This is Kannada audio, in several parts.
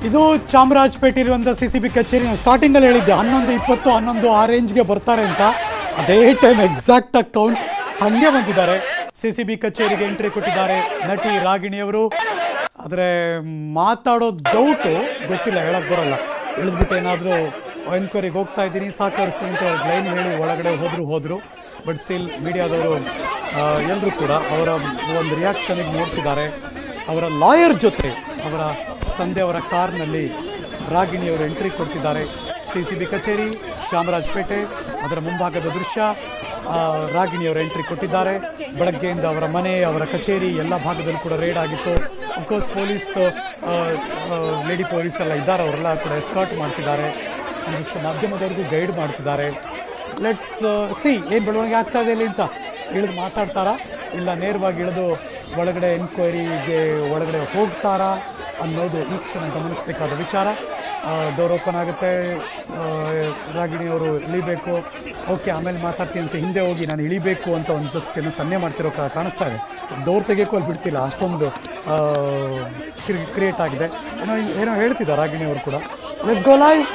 ಇದು ಚಾಮರಾಜಪೇಟೆಯಲ್ಲಿ ಸಿ ಸಿ ಬಿ ಕಚೇರಿ ನಾನು ಸ್ಟಾರ್ಟಿಂಗಲ್ಲಿ ಹೇಳಿದ್ದೆ ಹನ್ನೊಂದು ಇಪ್ಪತ್ತು ಹನ್ನೊಂದು ಆ ರೇಂಜ್ಗೆ ಬರ್ತಾರೆ ಅಂತ ಅದೇ ಟೈಮ್ ಎಕ್ಸಾಕ್ಟ್ ಆಗಿ ಕೌಂಟ್ ಹಾಗೆ ಬಂದಿದ್ದಾರೆ ಸಿ ಸಿ ಬಿ ಕಚೇರಿಗೆ ಎಂಟ್ರಿ ಕೊಟ್ಟಿದ್ದಾರೆ ನಟಿ ರಾಗಿಣಿಯವರು ಆದರೆ ಮಾತಾಡೋ ಡೌಟು ಗೊತ್ತಿಲ್ಲ ಹೇಳಕ್ ಬರಲ್ಲ ಇಳಿದ್ಬಿಟ್ಟು ಏನಾದರೂ ಎನ್ಕ್ವೈರಿಗೆ ಹೋಗ್ತಾ ಇದ್ದೀನಿ ಸಹಕರಿಸ್ತೀನಿ ಅಂತ ಲೈನ್ ಹೇಳಿ ಒಳಗಡೆ ಹೋದ್ರು ಹೋದರು ಬಟ್ ಸ್ಟಿಲ್ ಮೀಡಿಯಾದವರು ಎಲ್ಲರೂ ಕೂಡ ಅವರ ಒಂದು ರಿಯಾಕ್ಷನಿಗೆ ನೋಡ್ತಿದ್ದಾರೆ ಅವರ ಲಾಯರ್ ಜೊತೆ ಅವರ ತಂದೆಯವರ ಕಾರ್ನಲ್ಲಿ ರಾಗಿಣಿಯವರು ಎಂಟ್ರಿ ಕೊಡ್ತಿದ್ದಾರೆ ಸಿ ಸಿ ಬಿ ಕಚೇರಿ ಚಾಮರಾಜಪೇಟೆ ಅದರ ಮುಂಭಾಗದ ದೃಶ್ಯ ಆ, ರಾಗಿಣಿಯವರು ಎಂಟ್ರಿ ಕೊಟ್ಟಿದ್ದಾರೆ ಬೆಳಗ್ಗೆಯಿಂದ ಅವರ ಮನೆ ಅವರ ಕಚೇರಿ ಎಲ್ಲ ಭಾಗದಲ್ಲೂ ಕೂಡ ರೇಡ್ ಆಗಿತ್ತು ಅಫ್ಕೋರ್ಸ್ ಪೊಲೀಸ್ ಲೇಡಿ ಪೊಲೀಸ್ ಎಲ್ಲ ಇದ್ದಾರೆ ಅವರೆಲ್ಲ ಕೂಡ ಎಸ್ಕಾರ್ಟ್ ಮಾಡ್ತಿದ್ದಾರೆ ಒಂದಿಷ್ಟು ಮಾಧ್ಯಮದವರೆಗೂ ಗೈಡ್ ಮಾಡ್ತಿದ್ದಾರೆ ಲೆಟ್ಸ್ ಸಿ ಏನು ಬೆಳವಣಿಗೆ ಆಗ್ತಾ ಇದೆ ಇಲ್ಲಿ ಅಂತ ಇಳಿದು ಮಾತಾಡ್ತಾರಾ ಇಲ್ಲ ನೇರವಾಗಿ ಇಳಿದು ಒಳಗಡೆ ಎನ್ಕ್ವೈರಿಗೆ ಒಳಗಡೆ ಹೋಗ್ತಾರಾ ಅನ್ನೋದು ಈ ಕ್ಷಣ ಗಮನಿಸಬೇಕಾದ ವಿಚಾರ ಡೋರ್ ಓಪನ್ ಆಗುತ್ತೆ ಆ, ರಾಗಿಣಿಯವರು ಇಳಿಬೇಕು ಓಕೆ ಆಮೇಲೆ ಮಾತಾಡ್ತೀನಿ ಅನ್ಸಿ ಹಿಂದೆ ಹೋಗಿ ನಾನು ಇಳಿಬೇಕು ಅಂತ ಒಂದು ಜಸ್ಟ್ ಏನೋ ಸನ್ನೆ ಮಾಡ್ತಿರೋ ಕಾ- ಕಾಣಿಸ್ತಾ ಇದೆ ಡೋರ್ ತೆಗಿಯೋಕ್ಕೂ ಅಲ್ಲಿ ಬಿಡ್ತಿಲ್ಲ ಅಷ್ಟೊಂದು ಕ್ರಿಯೇಟ್ ಆಗಿದೆ ಏನೋ ಏನೋ ಹೇಳ್ತಿದ್ದಾರೆ ರಾಗಿಣಿಯವರು ಕೂಡ ಲೆಟ್ಸ್ ಗೋ ಲೈವ್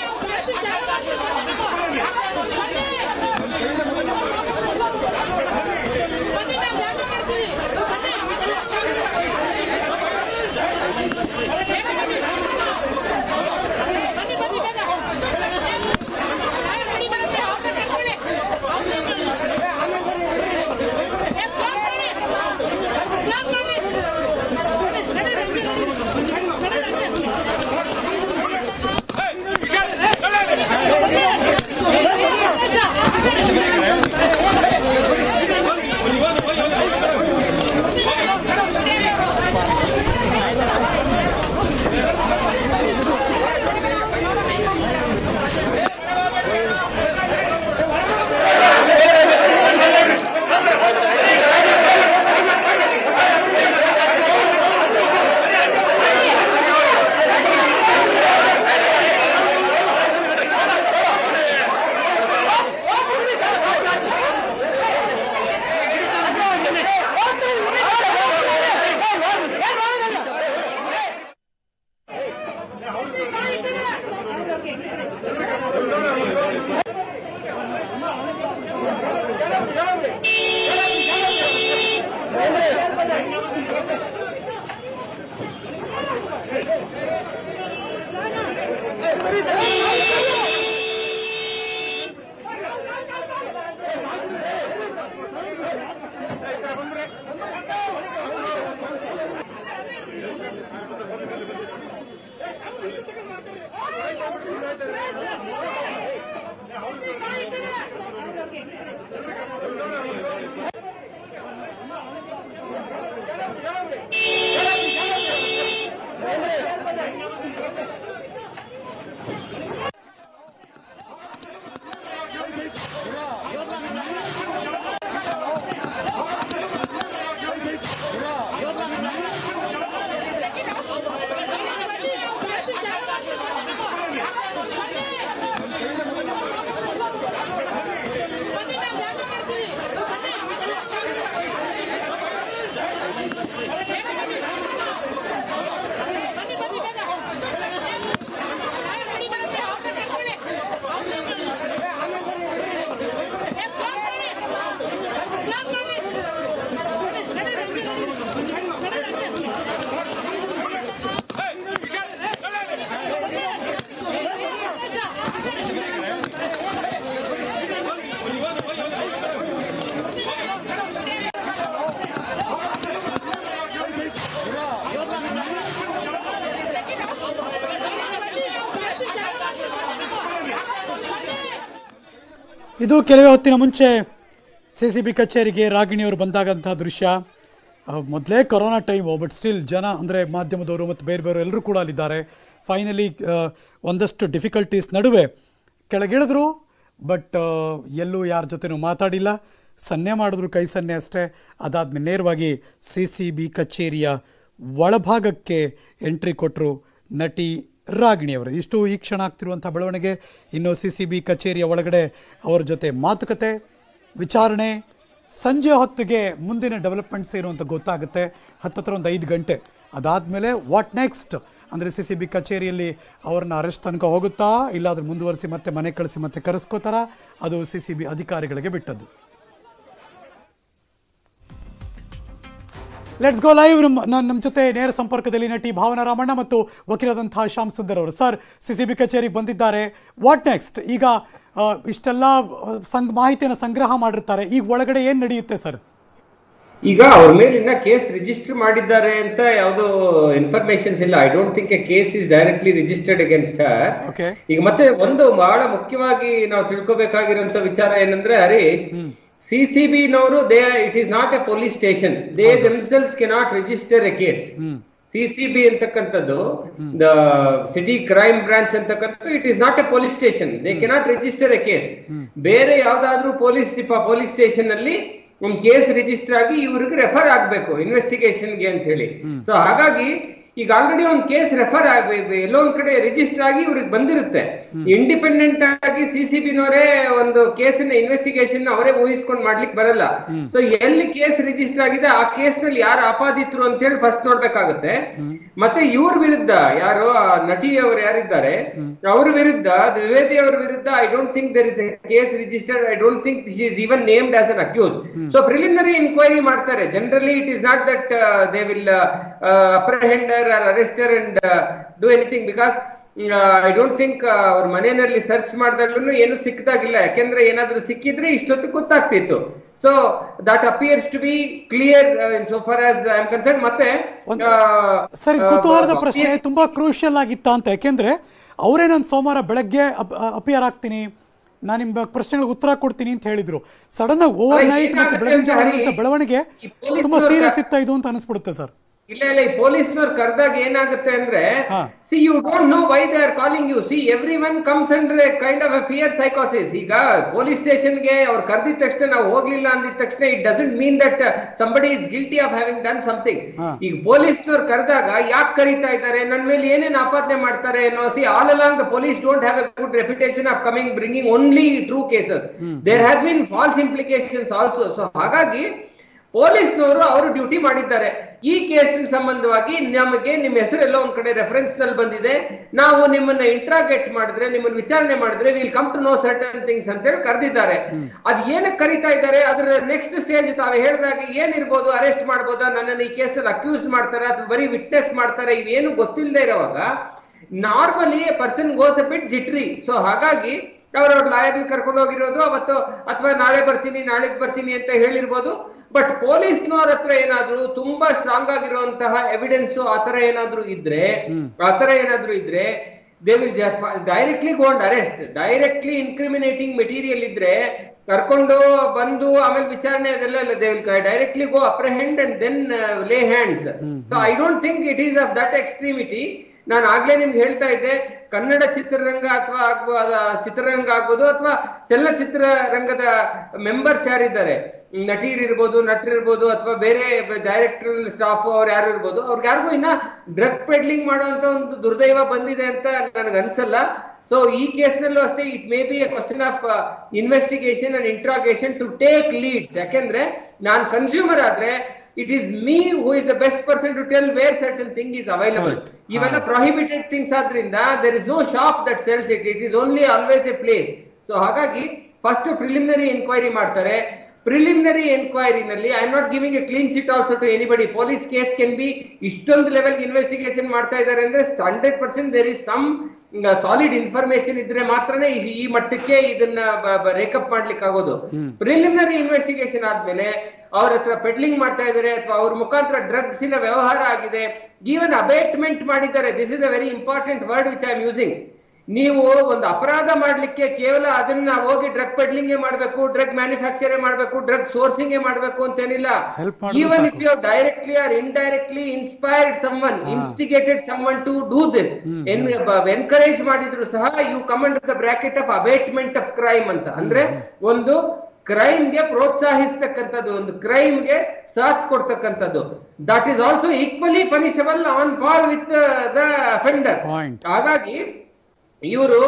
ಇದು ಕೆಲವೇ ಹೊತ್ತಿನ ಮುಂಚೆ ಸಿ ಸಿ ಬಿ ಕಚೇರಿಗೆ ರಾಗಿಣಿಯವರು ಬಂದಾಗಂತಹ ದೃಶ್ಯ ಮೊದಲೇ ಕೊರೋನಾ ಟೈಮು ಬಟ್ ಸ್ಟಿಲ್ ಜನ ಅಂದರೆ ಮಾಧ್ಯಮದವರು ಮತ್ತು ಬೇರೆ ಬೇರೆ ಎಲ್ಲರೂ ಕೂಡ ಅಲ್ಲಿದ್ದಾರೆ ಫೈನಲಿ ಒಂದಷ್ಟು ಡಿಫಿಕಲ್ಟೀಸ್ ನಡುವೆ ಕೆಳಗಿಳಿದ್ರು ಬಟ್ ಎಲ್ಲೂ ಯಾರ ಜೊತೆನೂ ಮಾತಾಡಿಲ್ಲ ಸನ್ನೆ ಮಾಡಿದ್ರು ಕೈ ಸನ್ನೆ ಅಷ್ಟೇ ಅದಾದ್ಮೇಲೆ ನೇರವಾಗಿ ಸಿ ಸಿ ಬಿ ಕಚೇರಿಯ ಒಳಭಾಗಕ್ಕೆ ಎಂಟ್ರಿ ಕೊಟ್ಟರು ನಟಿ ರಾಗಿಣಿಯವರು ಇಷ್ಟು ಈ ಕ್ಷಣ ಆಗ್ತಿರುವಂಥ ಬೆಳವಣಿಗೆ ಇನ್ನು ಸಿ ಸಿ ಬಿ ಕಚೇರಿಯ ಒಳಗಡೆ ಅವರ ಜೊತೆ ಮಾತುಕತೆ ವಿಚಾರಣೆ ಸಂಜೆ ಹೊತ್ತಿಗೆ ಮುಂದಿನ ಡೆವಲಪ್ಮೆಂಟ್ಸ್ ಏನು ಅಂತ ಗೊತ್ತಾಗುತ್ತೆ ಹತ್ತತ್ರ ಒಂದು ಐದು ಗಂಟೆ ಅದಾದಮೇಲೆ ವಾಟ್ ನೆಕ್ಸ್ಟ್ ಅಂದರೆ ಸಿ ಸಿ ಬಿ ಕಚೇರಿಯಲ್ಲಿ ಅವ್ರನ್ನ ಅರೆಸ್ಟ್ ತನಕ ಹೋಗುತ್ತಾ ಇಲ್ಲ ಅದ್ರ ಮುಂದುವರಿಸಿ ಮತ್ತೆ ಮನೆ ಕಳಿಸಿ ಮತ್ತೆ ಕರೆಸ್ಕೋತಾರ ಅದು ಸಿ ಸಿ ಬಿ ಅಧಿಕಾರಿಗಳಿಗೆ ಬಿಟ್ಟದ್ದು ಲೆಟ್ಸ್ ಗೋ ಲೈವ್ ನಮ್ಮ ನಮ್ಮ ಜೊತೆ ನೇರ ಸಂಪರ್ಕದಲ್ಲಿ ನಟಿ ಭಾವನಾ ರಾಮಣ್ಣ ಮತ್ತು ವಕೀಲರಂತಹ ಶ್ಯಾಮ್ ಸುಂದರ್ ಅವರು ಸರ್ ಸಿ ಸಿ ಬಿ ಕಚೇರಿಗೆ ಬಂದಿದ್ದಾರೆ ವಾಟ್ ನೆಕ್ಸ್ಟ್ ಈಗ ಆ, ಇಷ್ಟೆಲ್ಲ ಆ, ಸಂಗ್ ಮಾಹಿತಿಯನ್ನು ಸಂಗ್ರಹ ಮಾಡಿರ್ತಾರೆ ಈಗ ಒಳಗಡೆ ಏನು ನಡೆಯುತ್ತೆ ಸರ್ ಈಗ ಅವ್ರ ಮೇಲಿನ ಕೇಸ್ ರಿಜಿಸ್ಟರ್ ಮಾಡಿದ್ದಾರೆ ಅಂತ ಯಾವ್ದು ಇನ್ಫಾರ್ಮೇಶನ್ಸ್ ಇಲ್ಲ I don't think a case is directly registered against her okay ಈಗ ಮತ್ತೆ ಒಂದು ಬಹಳ ಮುಖ್ಯವಾಗಿ ನಾವು ತಿಳ್ಕೊಬೇಕಾಗಿರುವಂತ ವಿಚಾರ ಏನಂದ್ರೆ ಹರೀಶ್ ಸಿ ಸಿ ಬಿ ನವರು they it is not a police station they themselves cannot register a case C C B ಅಂತಕ್ಕಂಥದ್ದು ದ ಸಿಟಿ ಕ್ರೈಮ್ ಬ್ರಾಂಚ್ ಅಂತಕ್ಕಂಥದ್ದು it is not a police station they cannot register a case ಬೇರೆ ಯಾವ್ದಾದ್ರೂ ಪೊಲೀಸ್ ಡಿಪಾ ಪೊಲೀಸ್ ಸ್ಟೇಷನ್ ಅಲ್ಲಿ ಒಂದು ಕೇಸ್ ರಿಜಿಸ್ಟರ್ ಆಗಿ ಇವ್ರಿಗೆ ರೆಫರ್ ಆಗ್ಬೇಕು ಇನ್ವೆಸ್ಟಿಗೇಷನ್ಗೆ ಅಂತ ಹೇಳಿ ಸೊ ಹಾಗಾಗಿ ಈಗ ಆಲ್ರೆಡಿ ಒಂದು ಕೇಸ್ ರೆಫರ್ ಆಗ್ಬೇಕು ಎಲ್ಲೋ ಒಂದ್ ಕಡೆ ರಿಜಿಸ್ಟರ್ ಆಗಿ ಇವ್ರಿಗೆ ಬಂದಿರುತ್ತೆ ಇಂಡಿಪೆಂಡೆಂಟ್ ಆಗಿ ಸಿ ಸಿ ಬಿನವರೇ ಒಂದು ಕೇಸಿನ ಇನ್ವೆಸ್ಟಿಗೇಷನ್ ಅವರೇ ಊಹಿಸ್ಕೊಂಡು ಮಾಡ್ಲಿಕ್ಕೆ ಬರಲ್ಲ ಸೊ ಎಲ್ಲಿ ಕೇಸ್ ರಿಜಿಸ್ಟರ್ ಆಗಿದೆ ಆ ಕೇಸ್ ನಲ್ಲಿ ಯಾರು ಆಪಾದಿತರು ಅಂತ ಹೇಳಿ ಫಸ್ಟ್ ನೋಡ್ಬೇಕಾಗುತ್ತೆ ಮತ್ತೆ ಇವ್ರ ವಿರುದ್ಧ ಯಾರು ಆ ನಟಿ ಅವರು ಯಾರಿದ್ದಾರೆ ಅವ್ರ ವಿರುದ್ಧ ದ್ವಿವೇದಿ ಅವರ ವಿರುದ್ಧ I don't think there is a case registered I don't think this is even named as an accuse so preliminary inquiry ಮಾಡ್ತಾರೆ generally it is not that they will apprehend her or arrest her and do anything because I don't think ಅವ್ರ ಮನೆಯಲ್ಲಿ ಸರ್ಚ್ ಮಾಡಿದಾಗ್ಲೂ ಏನು ಸಿಕ್ಕದಾಗಿಲ್ಲ ಯಾಕೆಂದ್ರೆ ಏನಾದ್ರೂ ಸಿಕ್ಕಿದ್ರೆ ಇಷ್ಟೊತ್ತು ಗೊತ್ತಾಗ್ತಿತ್ತು so that appears to be clear in so far as I am concern ಮತ್ತೆ ಒಂದ್- ಆ, ಸರ್ ಇದು ಆ, ಕುತೂಹಲದ ಬ- ಪ್ರಶ್ನೆ ತುಂಬಾ ಕ್ರೂಷಿಯಲ್ ಆಗಿತ್ತ ಅಂತ ಯಾಕೆಂದ್ರೆ ಅವರೇ ನಾನು ಸೋಮವಾರ ಬೆಳಗ್ಗೆ ಅಪಿಯರ್ ಆಗ್ತೀನಿ ನಾನು ನಿಮ್ಮ ಪ್ರಶ್ನೆಗಳಿಗೆ ಉತ್ತರ ಕೊಡ್ತೀನಿ ಅಂತ ಹೇಳಿದ್ರು ಸಡನ್ ಆಗಿ ಓವರ್ ನೈಟ್ ಮತ್ತು ಏನಾಗುತ್ತೆ ಬೆಳಗಿನ ಜಾವ ಅಂದ್ರೆ ನಡೆಯುವಂಥ ಬೆಳವಣಿಗೆ ಈ ಪೊಲೀಸ್ನವ್ರ ತುಂಬಾ ಸೀರಿಯಸ್ ಇತ್ತ ಇದು ಅಂತ ಅನಿಸ್ಬಿಡುತ್ತೆ ಸರ್ ಇಲ್ಲ ಇಲ್ಲ ಈ ಪೊಲೀಸ್ನವ್ರು ಕರೆದಾಗ ಏನಾಗುತ್ತೆ ಅಂದ್ರೆ ಹಾ. See you don't know why they are calling you see every one comes ಅಂಡ್ರೆ ಕೈಂಡ್ ಆಫ್ ಫಿಯರ್ ಸೈಕೋಸಿಸ್ ಈಗ ಪೊಲೀಸ್ ಸ್ಟೇಷನ್ಗೆ ಅವ್ರು ಕರೆದಿದ ತಕ್ಷಣ ನಾವು ಹೋಗ್ಲಿಲ್ಲ ಅಂದಿದ ತಕ್ಷಣ it doesn't mean that somebody is guilty of having done something ಹಾ. ಈಗ ಪೊಲೀಸ್ನವ್ರು ಕರೆದಾಗ ಯಾಕೆ ಕರೀತಾ ಇದ್ದಾರೆ ನನ್ನ ಮೇಲೆ ಏನೇನು ಆಪಾದನೆ ಮಾಡ್ತಾರೆ ಅನ್ನೋ see all along the police don't have a good reputation of coming bringing only true cases there has been false implications also so ಹಾಗಾಗಿ ಪೊಲೀಸ್ನವರು ಅವರು ಡ್ಯೂಟಿ ಮಾಡಿದ್ದಾರೆ ಈ ಕೇಸ್ ಸಂಬಂಧವಾಗಿ ನಮಗೆ ನಿಮ್ಮ ಹೆಸರೆಲ್ಲ ಒಂದ್ ಕಡೆ ರೆಫರೆನ್ಸ್ ನಲ್ಲಿ ಬಂದಿದೆ ನಾವು ನಿಮ್ಮನ್ನ ಇಂಟ್ರಾಗೇಟ್ ಮಾಡಿದ್ರೆ ನಿಮ್ಮನ್ನ ವಿಚಾರಣೆ ಮಾಡಿದ್ರೆ will come to know certain things ಅಂತ ಹೇಳಿ ಕರೆದಿದ್ದಾರೆ ಅದ್ ಏನಕ್ಕೆ ಕರಿತಾ ಇದ್ದಾರೆ ಅದ್ರ ನೆಕ್ಸ್ಟ್ ಸ್ಟೇಜ್ ತಾವು ಹೇಳಿದಾಗ ಏನಿರ್ಬೋದು ಅರೆಸ್ಟ್ ಮಾಡ್ಬೋದಾ ನನ್ನನ್ನು ಈ ಕೇಸ್ ನಲ್ಲಿ ಅಕ್ಯೂಸ್ಡ್ ಮಾಡ್ತಾರೆ ಅಥವಾ ಬರೀ ವಿಟ್ನೆಸ್ ಮಾಡ್ತಾರೆ ಇವೇನು ಗೊತ್ತಿಲ್ಲದೆ ಇರುವಾಗ normally person goes a bit jittery so ಹಾಗಾಗಿ ಅವ್ರವ್ರ ಲಾಯರ್ ಕರ್ಕೊಂಡು ಹೋಗಿರೋದು ಅವತ್ತು ಅಥವಾ ನಾಳೆ ಬರ್ತೀನಿ ನಾಳೆಗ್ ಬರ್ತೀನಿ ಅಂತ ಹೇಳಿರ್ಬೋದು ಬಟ್ ಪೊಲೀಸ್ನವ್ರ ಹತ್ರ ಏನಾದ್ರು ತುಂಬಾ ಸ್ಟ್ರಾಂಗ್ ಆಗಿರುವಂತಹ ಎವಿಡೆನ್ಸ್ ಆತರ ಏನಾದ್ರು ಇದ್ರೆ ಆತರ ಏನಾದ್ರು ಇದ್ರೆ they will directly go and arrest directly incriminating material ಇದ್ರೆ ಕರ್ಕೊಂಡು ಬಂದು ಆಮೇಲೆ ವಿಚಾರಣೆ ಅದೆಲ್ಲ ಇಲ್ಲ they will directly go apprehend and then lay hands so I don't think it is of that extremity ನಾನು ಆಗ್ಲೇ ನಿಮ್ಗೆ ಹೇಳ್ತಾ ಇದ್ದೆ ಕನ್ನಡ ಚಿತ್ರರಂಗ ಅಥವಾ ಆಗ್ಬೋದು ಚಿತ್ರರಂಗ ಆಗ್ಬೋದು ಅಥವಾ ಚಲನಚಿತ್ರ ರಂಗದ ಮೆಂಬರ್ಸ್ ಯಾರಿದ್ದಾರೆ ನಟಿಯರಿರ್ಬೋದು ನಟರಿರ್ಬೋದು ಅಥವಾ ಬೇರೆ ಡೈರೆಕ್ಟರ್ ಸ್ಟಾಫ್ ಅವ್ರು ಯಾರು ಇರ್ಬೋದು ಅವ್ರಿಗೆ ಯಾರಿಗೂ ಇನ್ನ ಡ್ರಗ್ ಪೆಡ್ಲಿಂಗ್ ಮಾಡುವಂತ ಒಂದು ದುರ್ದೈವ ಬಂದಿದೆ ಅಂತ ನನಗೆ ಅನ್ಸಲ್ಲ ಸೊ ಈ ಕೇಸ್ನಲ್ಲೂ ಅಷ್ಟೇ it may be a question of investigation and interrogation to take leads ಯಾಕೆಂದ್ರೆ ನಾನು ಕನ್ಸ್ಯೂಮರ್ ಆದ್ರೆ it is me who is the best person to tell where certain thing is available Correct. ಇವೆಲ್ಲ ಪ್ರೊಹಿಬಿಟೆಡ್ ಥಿಂಗ್ಸ್ ಆದ್ರಿಂದ there is no shop that sells it it is only always a place so ಹಾಗಾಗಿ ಫಸ್ಟ್ ಪ್ರಿಲಿಮಿನರಿ ಎನ್ಕ್ವೈರಿ ಮಾಡ್ತಾರೆ ಪ್ರಿಲಿಮಿನರಿ ಎನ್ಕ್ವೈರಿನಲ್ಲಿ I am not giving a clean chit also to anybody police case can be ಇಷ್ಟೊಂದು ಲೆವೆಲ್ ಇನ್ವೆಸ್ಟಿಗೇಷನ್ ಮಾಡ್ತಾ ಇದ್ದಾರೆ ಅಂದ್ರೆ hundred percent there is some solid information ಇದ್ರೆ ಮಾತ್ರನೇ ಈ- ಈ ಮಟ್ಟಕ್ಕೆ ಇದನ್ನ ರೇಕಪ್ ಮಾಡ್ಲಿಕ್ಕೆ ಆಗೋದು ಪ್ರಿಲಿಮಿನರಿ ಇನ್ವೆಸ್ಟಿಗೇಷನ್ ಆದ್ಮೇಲೆ ಅವ್ರ ಹತ್ರ ಪೆಡ್ಲಿಂಗ್ ಮಾಡ್ತಾ ಇದ್ದಾರೆ ಅಥವಾ ಅವ್ರ ಮುಖಾಂತರ ಡ್ರಗ್ಸ್ ಇನ ವ್ಯವಹಾರ ಆಗಿದೆ ಈವನ್ ಅಬೇಟ್ಮೆಂಟ್ ಮಾಡಿದ್ದಾರೆ this is a very important word which I am using ನೀವು ಒಂದು ಅಪರಾಧ ಮಾಡ್ಲಿಕ್ಕೆ ಕೇವಲ ಅದನ್ನ ಹೋಗಿ ಡ್ರಗ್ ಪೆಡ್ಲಿಂಗ್ ಮಾಡಬೇಕು ಡ್ರಗ್ ಮ್ಯಾನುಫ್ಯಾಕ್ಚರ್ ಮಾಡಬೇಕು ಡ್ರಗ್ ಸೋರ್ಸಿಂಗ್ ಮಾಡಬೇಕು ಅಂತೇನಿಲ್ಲ Help ಮಾಡಿದ್ರೆ ಈವನ್ ಸಾಕು. If you directly or indirectly inspired some one instigated some one to do this encourage ಮಾಡಿದ್ರು ಸಹ you come under the bracket of abetment of crime ಅಂತ ಅಂದ್ರೆ ಒಂದು crime ಗೆ ಪ್ರೋತ್ಸಾಹಿಸ್ತಕ್ಕಂಥದ್ದು ಒಂದು crime ಗೆ ಸಾಥ್ ಕೊಡ್ತಕ್ಕಂಥದ್ದು that is also equally punishable on par with the offender Point. ಹಾಗಾಗಿ ಇವರು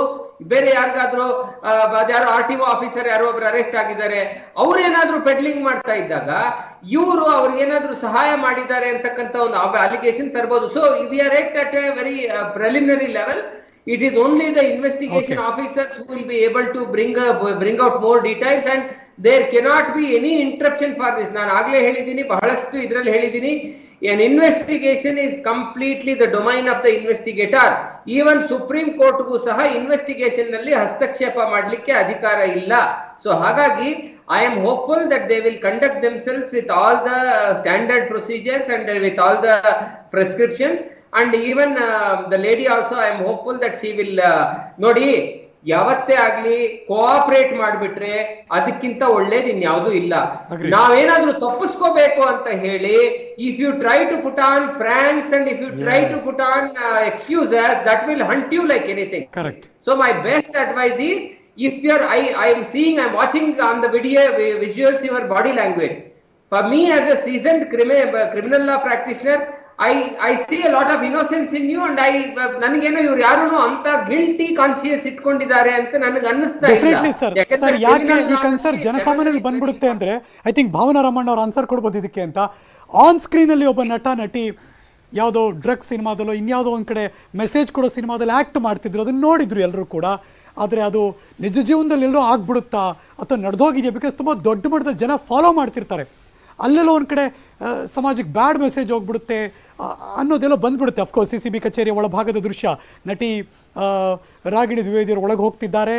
ಬೇರೆ ಯಾರಿಗಾದ್ರೂ ಆ, ಅದ್ಯಾರೋ ಆರ್ ಟಿ ಒ ಆಫೀಸರ್ ಯಾರೋ ಒಬ್ರು ಅರೆಸ್ಟ್ ಆಗಿದ್ದಾರೆ ಅವ್ರೇನಾದ್ರೂ ಪೆಡ್ಲಿಂಗ್ ಮಾಡ್ತಾ ಇದ್ದಾಗ ಇವರು ಅವ್ರಿಗೇನಾದ್ರೂ ಸಹಾಯ ಮಾಡಿದ್ದಾರೆ ಅಂತಕ್ಕಂಥ ಒಂದು ಅಲಿಗೇಷನ್ ತರ್ಬೋದು so we are at at a very preliminary level it is only the investigation officers who will be able to bring bring out more details and there cannot be any interruption for this ನಾನು ಆಗ್ಲೇ ಹೇಳಿದ್ದೀನಿ ಬಹಳಷ್ಟು ಇದ್ರಲ್ಲಿ ಹೇಳಿದ್ದೀನಿ an investigation is completely the domain of the investigator even supreme ಕೋರ್ಟ್ಗೂ ಸಹ ಇನ್ವೆಸ್ಟಿಗೇಷನ್ ನಲ್ಲಿ ಹಸ್ತಕ್ಷೇಪ ಮಾಡಲಿಕ್ಕೆ ಅಧಿಕಾರ ಇಲ್ಲ ಸೊ ಹಾಗಾಗಿ I am hopeful that they will conduct themselves with all the standard procedures and with all the prescriptions and even the lady also I am hopeful that she will ನೋಡಿ ಯಾವತ್ತೇ ಆಗ್ಲಿ ಕೋಆಪರೇಟ್ ಮಾಡ್ಬಿಟ್ರೆ ಅದಕ್ಕಿಂತ ಒಳ್ಳೇದು ಇನ್ಯಾವುದೂ ಇಲ್ಲ Agree. ನಾವೇನಾದ್ರೂ ತಪ್ಪಿಸ್ಕೋಬೇಕು ಅಂತ ಹೇಳಿ if you try to put on franks and if you try to Yes. Put on excuses that will hunt you like anything correct So my best advice is if you're I I am seeing I'm watching on the video vi- visuals your body language. For me as a seasoned crimi- criminal law practitioner, I I see a lot of innocence in you and I ನನಗೇನೋ ಇವ್ರು ಯಾರು ಅಂತ ಗಿಲ್ಟಿ ಕಾನ್ಶಿಯಸ್ ಇಟ್ಕೊಂಡಿದ್ದಾರೆ ಅಂತ ನನಗೆ ಅನ್ನಿಸ್ತಾ ಇಲ್ಲ ಡೆಫಿನೆಟ್ಲಿ ಸರ್ ಯಾಕಂದ್ರೆ ಸರ್ ಯಾಕೆ criminal ಈ law ಕನ್ಸರ್ ನಲ್ಲಿ ಜನಸಾಮಾನ್ಯರಲ್ಲಿ ಬಂದ್ಬಿಡುತ್ತೆ ಅಂದ್ರೆ ಐ ಥಿಂಕ್ ಭಾವನಾ ರಾಮಣ್ಣ ಅವ್ರು ಆನ್ಸರ್ ಕೊಡ್ಬೋದು ಇದಕ್ಕೆ ಅಂತ ಆನ್ ಸ್ಕ್ರೀನಲ್ಲಿ ಒಬ್ಬ ನಟ ನಟಿ ಯಾವುದೋ ಡ್ರಗ್ ಸಿನಿಮಾದಲ್ಲೋ ಇನ್ಯಾವುದೋ ಒಂದು ಕಡೆ ಮೆಸೇಜ್ ಕೊಡೋ ಸಿನಿಮಾದಲ್ಲಿ ಆ್ಯಕ್ಟ್ ಮಾಡ್ತಿದ್ರು ಅದನ್ನ ನೋಡಿದ್ರು ಎಲ್ಲರೂ ಕೂಡ ಆದರೆ ಅದು ನಿಜ ಜೀವನದಲ್ಲಿ ಎಲ್ಲರೂ ಆಗ್ಬಿಡುತ್ತಾ ಅಥವಾ ನಡೆದೋಗಿದೆಯಾ ಬಿಕಾಸ್ ತುಂಬ ದೊಡ್ಡ ಮಟ್ಟದಲ್ಲಿ ಜನ ಫಾಲೋ ಮಾಡ್ತಿರ್ತಾರೆ ಅಲ್ಲೆಲ್ಲೋ ಒಂದು ಕಡೆ ಆ, ಸಮಾಜಕ್ಕೆ ಬ್ಯಾಡ್ ಮೆಸೇಜ್ ಹೋಗ್ಬಿಡುತ್ತೆ ಆ, ಅನ್ನೋದೆಲ್ಲ ಬಂದ್ಬಿಡುತ್ತೆ ಅಫ್ಕೋರ್ಸ್ ಸಿ ಸಿ ಬಿ ಕಚೇರಿಯ ಒಳಭಾಗದ ದೃಶ್ಯ ನಟಿ ಆ, ರಾಗಿಣಿ ದ್ವಿವೇದಿಯರು ಒಳಗೆ ಹೋಗ್ತಿದ್ದಾರೆ